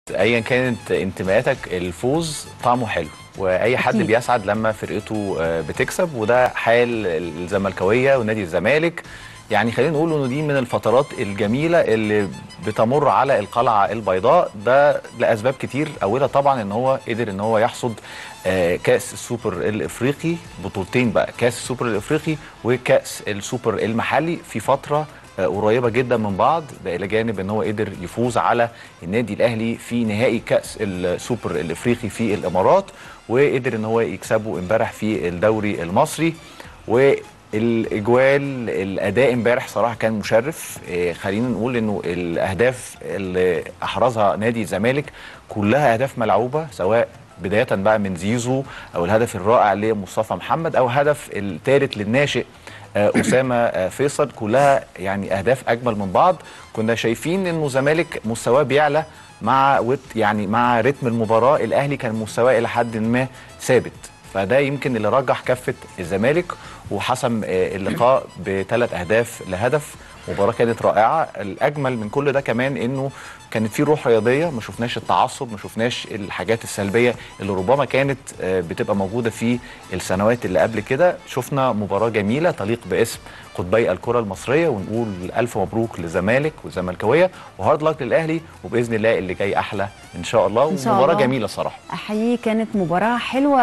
ايا كانت انتماءاتك الفوز طعمه حلو واي حد أكيد. بيسعد لما فرقته آه، بتكسب وده حال الزملكاويه ونادي الزمالك يعني خلينا نقول انه دي من الفترات الجميله اللي بتمر على القلعه البيضاء ده لاسباب كتير اولها طبعا ان هو قدر ان هو يحصد آه، كاس السوبر الافريقي بطولتين بقى كاس السوبر الافريقي وكاس السوبر المحلي في فتره آه، قريبه جدا من بعض ده الى جانب ان هو قدر يفوز على النادي الاهلي في نهائي كاس السوبر الافريقي في الامارات وقدر ان هو يكسبه امبارح في الدوري المصري والاجوال الاداء امبارح صراحه كان مشرف آه، خلينا نقول انه الاهداف اللي احرزها نادي الزمالك كلها اهداف ملعوبه سواء بدايه بقى من زيزو او الهدف الرائع لمصطفى محمد او هدف الثالث للناشئ آه، اسامه آه، فيصل كلها يعني اهداف اجمل من بعض كنا شايفين انه الزمالك مستواه بيعلى مع وت يعني مع رتم المباراه الاهلي كان مستواه الى حد ما ثابت فده يمكن اللي رجح كفه الزمالك وحسم آه، اللقاء بثلاث اهداف لهدف مباراه كانت رائعه الاجمل من كل ده كمان انه كانت في روح رياضيه ما شفناش التعصب ما شفناش الحاجات السلبيه اللي ربما كانت آه، بتبقى موجوده في السنوات اللي قبل كده شفنا مباراه جميله تليق باسم قطبي الكره المصريه ونقول الف مبروك للزمالك والزملكاويه وهارد لك للاهلي وباذن الله اللي جاي احلى ان شاء الله إن شاء ومباراه الله. جميله صراحه احيي كانت مباراه حلوه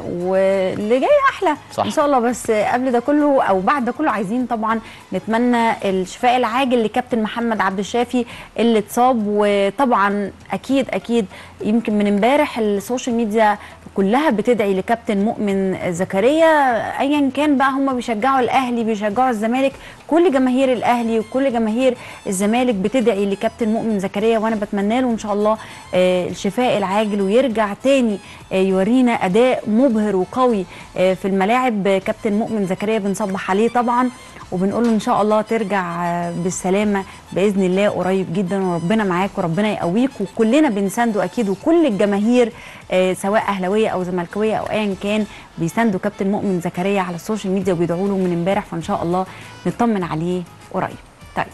واللي جاي احلى صح. ان شاء الله بس قبل ده كله او بعد ده كله عايزين طبعا نتمنى الشفاء العاجل لكابتن محمد عبد الشافي اللي اتصاب وطبعا اكيد اكيد يمكن من امبارح السوشيال ميديا كلها بتدعي لكابتن مؤمن زكريا ايا كان بقى هم بيشجعوا الاهلي بيشجعوا الزمالك كل جماهير الاهلي وكل جماهير الزمالك بتدعي لكابتن مؤمن زكريا وانا بتمنى له ان شاء الله آه، الشفاء العاجل ويرجع تاني آه، يورينا اداء مبهر وقوي آه، في الملاعب آه، كابتن مؤمن زكريا بنصبح عليه طبعا وبنقول له ان شاء الله ترجع آه، بالسلامه باذن الله قريب جدا وربنا معاك وربنا يقويك وكلنا بنسانده اكيد وكل الجماهير آه، سواء اهلاويه او زملكاويه او ايا كان بيساندوا كابتن مؤمن زكريا على السوشيال ميديا وبيدعوا له من امبارح فان شاء الله نطمن عليه قريب طيب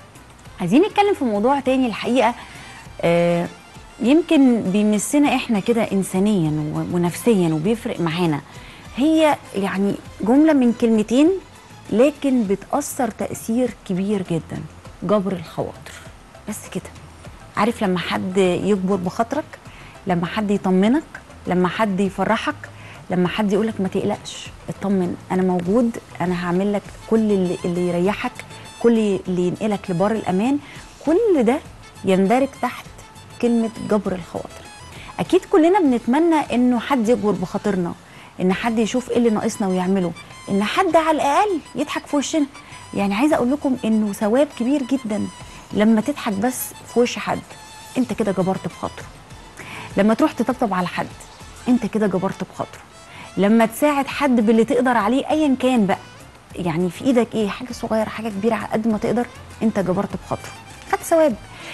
عايزين نتكلم في موضوع تاني الحقيقه آه، يمكن بيمسنا احنا كده انسانيا و- ونفسيا وبيفرق معانا هي يعني جمله من كلمتين لكن بتاثر تاثير كبير جدا جبر الخواطر بس كده عارف لما حد يجبر بخاطرك لما حد يطمنك لما حد يفرحك لما حد يقولك ما تقلقش اطمن انا موجود انا هعمل لك كل اللي, اللي يريحك كل اللي ينقلك لبار الامان كل ده يندرج تحت كلمه جبر الخواطر اكيد كلنا بنتمنى انه حد يجبر بخاطرنا ان حد يشوف ايه اللي ناقصنا ويعمله ان حد على الاقل يضحك في وشنا يعني عايزه اقول لكم انه ثواب كبير جدا لما تضحك بس في وش حد انت كده جبرت بخاطره لما تروح تطبطب على حد انت كده جبرت بخاطره لما تساعد حد باللي تقدر عليه ايا كان بقى يعني في ايدك ايه حاجه صغيره حاجه كبيره على قد ما تقدر انت جبرت بخاطره خدت ثواب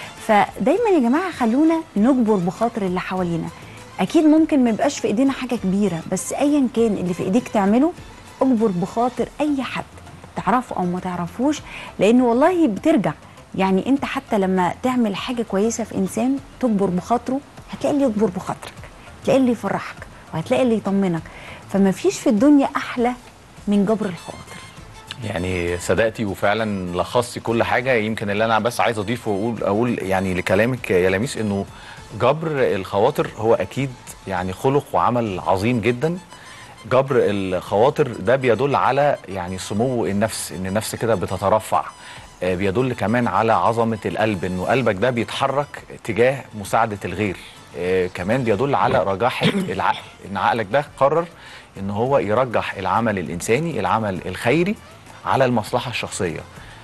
فدايما يا جماعه خلونا نجبر بخاطر اللي حوالينا اكيد ممكن ما يبقاش في ايدينا حاجه كبيره بس ايا كان اللي في ايديك تعمله اجبر بخاطر اي حد تعرفه او ما تعرفوش لان والله بترجع يعني انت حتى لما تعمل حاجه كويسه في انسان تجبر بخاطره هتلاقي اللي يجبر بخاطرك هتلاقي اللي يفرحك وهتلاقي اللي يطمنك فما فيش في الدنيا احلى من جبر الخواطر يعني صدقتي وفعلا لخصتي كل حاجه يمكن اللي انا بس عايز اضيفه واقول اقول يعني لكلامك يا لميس انه جبر الخواطر هو اكيد يعني خلق وعمل عظيم جدا جبر الخواطر ده بيدل على يعني سمو النفس ان النفس كده بتترفع آه، بيدل كمان على عظمه القلب انه قلبك ده بيتحرك تجاه مساعده الغير آه، كمان بيدل على رجاحه العقل ان عقلك ده قرر ان هو يرجح العمل الانساني العمل الخيري على المصلحه الشخصيه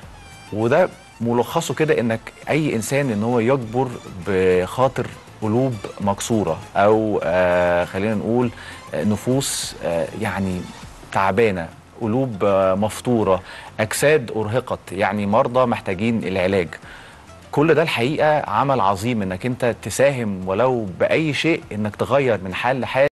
وده ملخصه كده انك اي انسان ان هو يجبر بخاطر قلوب مكسوره او آه خلينا نقول آه نفوس آه يعني تعبانه قلوب آه مفطوره اجساد ارهقت يعني مرضى محتاجين العلاج كل ده الحقيقه عمل عظيم انك انت تساهم ولو باي شيء انك تغير من حال لحال